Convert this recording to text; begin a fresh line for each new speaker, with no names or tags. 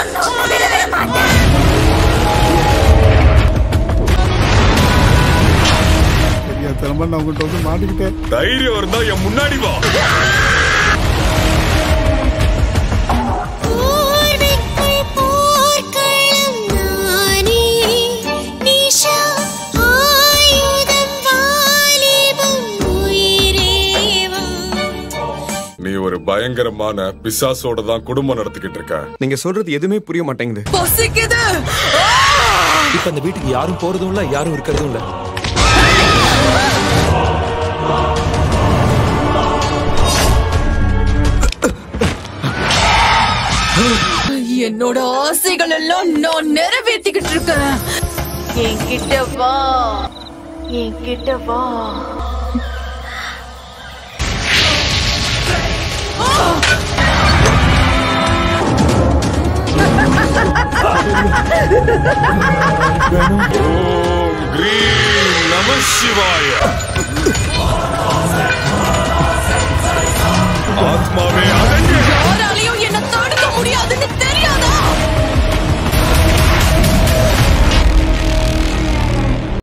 ஒன்னும் விடவே மாட்டேன்
தெரியாதனமா நான் உங்கள்கிட்ட வந்து மாட்டிக்கிட்டேன்
தைரியம் இருந்தா என் முன்னாடி வா
போர்வைக்குள் போர்க்களம் நானே. நிஷா ஆயுதம் வாலிபம் உயிரேவா.
நீ ஒரு பயங்கரமான பிசாசோட தான் குடும்பம் நடத்திக்கிட்டு இருக்க
நீங்க சொல்றது எதுவுமே புரிய மாட்டேங்குது
பசிக்குது
இப்ப அந்த வீட்டுக்கு யாரும் போறதும் இல்ல யாரும் இருக்கிறதும் இல்ல
என்னோட ஆசைகள் எல்லாம் நான் நிறைவேற்றிக்கிட்டு இருக்கேன்
என்கிட்ட வா என்கிட்ட வா
ஓம் கிரீம் நம சிவாய ஆத்மாவே